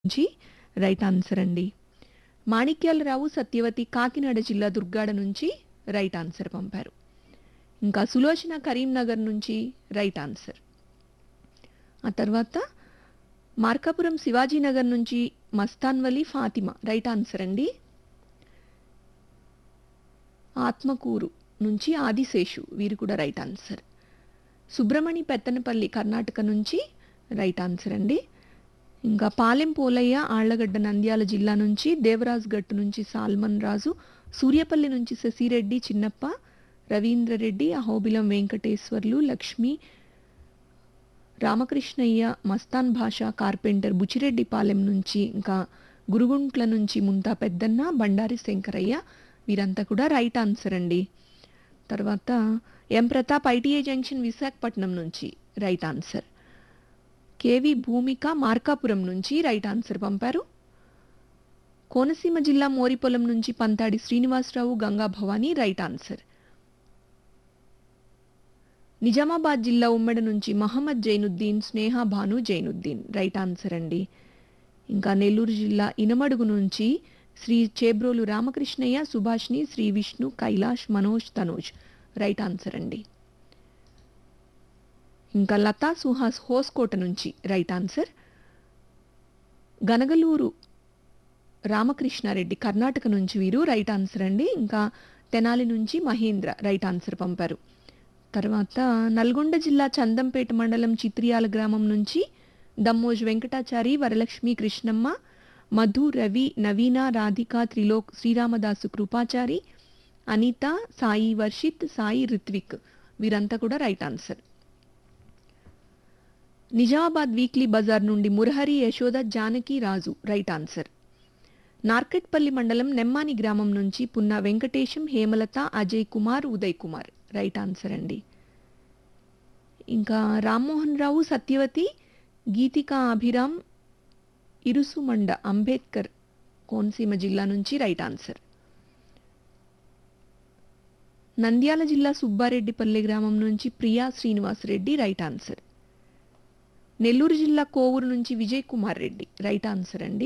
నుంచి right answer అండి మాణిక్యాలరావు సత్యవతి కాకినాడ జిల్లా దుర్గాడ నుంచి రైట్ ఆన్సర్ పంపారు ఇంకా సులోచన కరీంనగర్ నుంచి రైట్ ఆన్సర్ ఆ తర్వాత మార్కాపురం శివాజీనగర్ నుంచి మస్తాన్వలి ఫాతిమా రైట్ ఆన్సర్ అండి ఆత్మకూరు నుంచి ఆదిశేషు వీరు కూడా రైట్ ఆన్సర్ సుబ్రమణి పెత్తనపల్లి కర్ణాటక నుంచి రైట్ ఆన్సర్ అండి ఇంకా పాలెం పోలయ్య ఆళ్లగడ్డ నంద్యాల జిల్లా నుంచి దేవరాజ్ గట్టు నుంచి సాల్మన్ రాజు సూర్యపల్లి నుంచి శశిరెడ్డి చిన్నప్ప రవీంద్రరెడ్డి అహోబిలం వెంకటేశ్వర్లు లక్ష్మి రామకృష్ణయ్య మస్తాన్ భాష కార్పెంటర్ బుచ్చిరెడ్డిపాలెం నుంచి ఇంకా గురుగుంట్ల నుంచి ముంతా పెద్దన్న బండారి శంకరయ్య వీరంతా కూడా రైట్ ఆన్సర్ అండి తర్వాత M Pratap ITI junction Visakhapatnam నుంచి right answer K V Bhoomika Markapuram నుంచి రైట్ ఆన్సర్ పంపారు కోనసీమ జిల్లా మోరిపొలం నుంచి పంతాడి శ్రీనివాసరావు గంగా భవానీ రైట్ ఆన్సర్ నిజామాబాద్ జిల్లా ఉమ్మడి నుంచి మహమ్మద్ జైనుద్దీన్ స్నేహ భాను జైనుద్దీన్ రైట్ ఆన్సర్ అండి ఇంకా నెల్లూరు జిల్లా ఇనమడుగు నుంచి శ్రీ చేబ్రోలు రామకృష్ణయ్య సుభాష్ని శ్రీ విష్ణు కైలాష్ మనోజ్ తనోజ్ రైట్ ఆన్సర్ అండి ఇంకా లతా సుహాస్ హోస్కోట నుంచి రైట్ ఆన్సర్ గనగలూరు రామకృష్ణారెడ్డి కర్ణాటక నుంచి వీరు రైట్ ఆన్సర్ అండి ఇంకా తెనాలి నుంచి మహేంద్ర రైట్ ఆన్సర్ పంపారు తర్వాత నల్గొండ జిల్లా చందంపేట మండలం చిత్రియాల గ్రామం నుంచి దమ్మోజ్ వెంకటాచారి వరలక్ష్మి కృష్ణమ్మ మధు రవి నవీన రాధిక త్రిలోక్ శ్రీరామదాసు కృపాచారి అనిత సాయి వర్షిత్ సాయి రిత్విక్ వీరంతా కూడా రైట్ ఆన్సర్ నిజామాబాద్ వీక్లీ బజార్ నుండి మురహరి యశోద జానకి రాజు రైట్ ఆన్సర్ నార్కెట్పల్లి మండలం నెమ్మాని గ్రామం నుంచి పున్న వెంకటేశం హేమలత అజయ్ కుమార్ ఉదయ్ కుమార్ రైట్ ఆన్సర్ అండి ఇంకా రామ్మోహన్ రావు సత్యవతి గీతికా అభిరామ్ ఇరుసుమండ అంబేద్కర్ కోనసీమ జిల్లా నుంచి రైట్ ఆన్సర్ నంద్యాల జిల్లా సుబ్బారెడ్డిపల్లి గ్రామం నుంచి ప్రియా శ్రీనివాసరెడ్డి రైట్ ఆన్సర్ నెల్లూరు జిల్లా కోవూరు నుంచి విజయ్ కుమార్ రెడ్డి రైట్ ఆన్సర్ అండి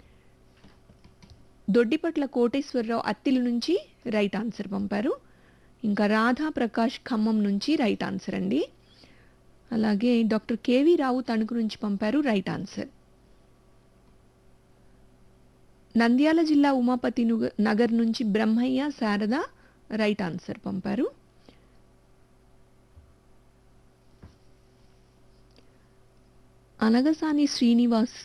దొడ్డిపట్ల కోటేశ్వరరావు అత్తిలి నుంచి రైట్ ఆన్సర్ పంపారు ఇంకా రాధా ప్రకాష్ ఖమ్మం నుంచి రైట్ ఆన్సర్ అండి అలాగే డాక్టర్ కేవీ రావు తణుకు నుంచి పంపారు రైట్ ఆన్సర్ నంద్యాల జిల్లా ఉమాపతి నుగ- నగర్ నుంచి బ్రహ్మయ్య శారద రైట్ ఆన్సర్ పంపారు అనగసాని శ్రీనివాస్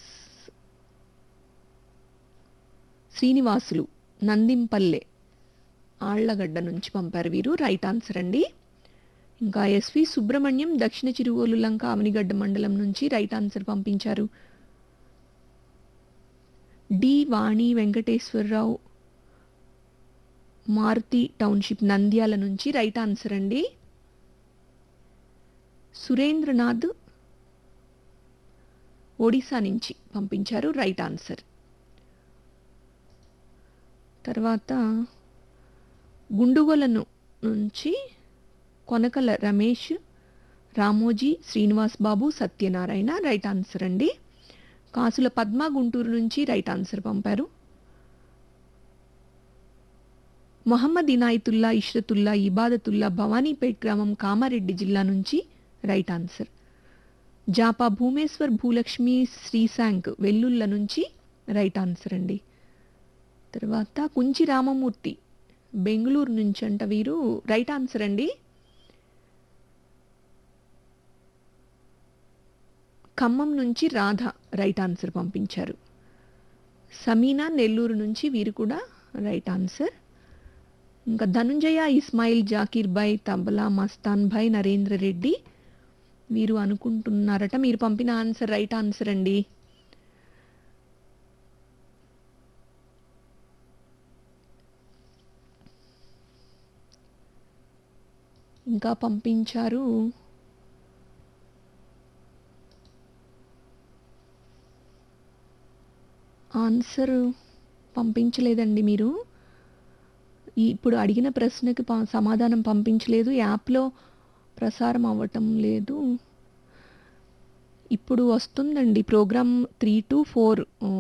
శ్రీనివాసులు నందింపల్లె ఆళ్లగడ్డ నుంచి పంపారు వీరు రైట్ ఆన్సర్ అండి ఇంకా ఎస్వి సుబ్రహ్మణ్యం దక్షిణ చిరువోలు లంక అవనిగడ్డ మండలం నుంచి రైట్ ఆన్సర్ పంపించారు డి వాణి వెంకటేశ్వరరావు మారుతి టౌన్షిప్ నంద్యాల నుంచి రైట్ ఆన్సర్ అండి సురేంద్రనాథ్ ఒడిశా నుంచి పంపించారు రైట్ ఆన్సర్ తర్వాత గుండుగొలను నుంచి కొనకల రమేష్ రామోజీ శ్రీనివాస్ బాబు సత్యనారాయణ రైట్ ఆన్సర్ అండి కాసుల పద్మ గుంటూరు నుంచి రైట్ ఆన్సర్ పంపారు మొహమ్మద్ ఇనాయతుల్లా ఇష్రతుల్లా ఇబాదతుల్లా భవానీపేట్ గ్రామం కామారెడ్డి జిల్లా నుంచి రైట్ ఆన్సర్ జాపా భూమేశ్వర్ భూలక్ష్మి శ్రీశాంక్ వెల్లుల్ల నుంచి రైట్ ఆన్సర్ అండి తర్వాత కుంచి రామమూర్తి బెంగళూరు నుంచి అంట వీరు రైట్ ఆన్సర్ అండి ఖమ్మం నుంచి రాధ రైట్ ఆన్సర్ పంపించారు సమీనా నెల్లూరు నుంచి వీరు కూడా రైట్ ఆన్సర్ ఇంకా ధనుంజయ ఇస్మాయిల్ జాకీర్ భాయ్ తబలా మస్తాన్ భాయ్ నరేంద్ర రెడ్డి వీరు అనుకుంటున్నారట మీరు పంపిన ఆన్సర్ రైట్ ఆన్సర్ అండి ఇంకా పంపించారు ఆన్సర్ పంపించలేదండి మీరు ఈ- ఇప్పుడు అడిగిన ప్రశ్నకి ప- సమాధానం పంపించలేదు యాప్లో ప్రసారం అవ్వటం లేదు ఇప్పుడు వస్తుందండి ప్రోగ్రామ్ త్రీ టు ఫోర్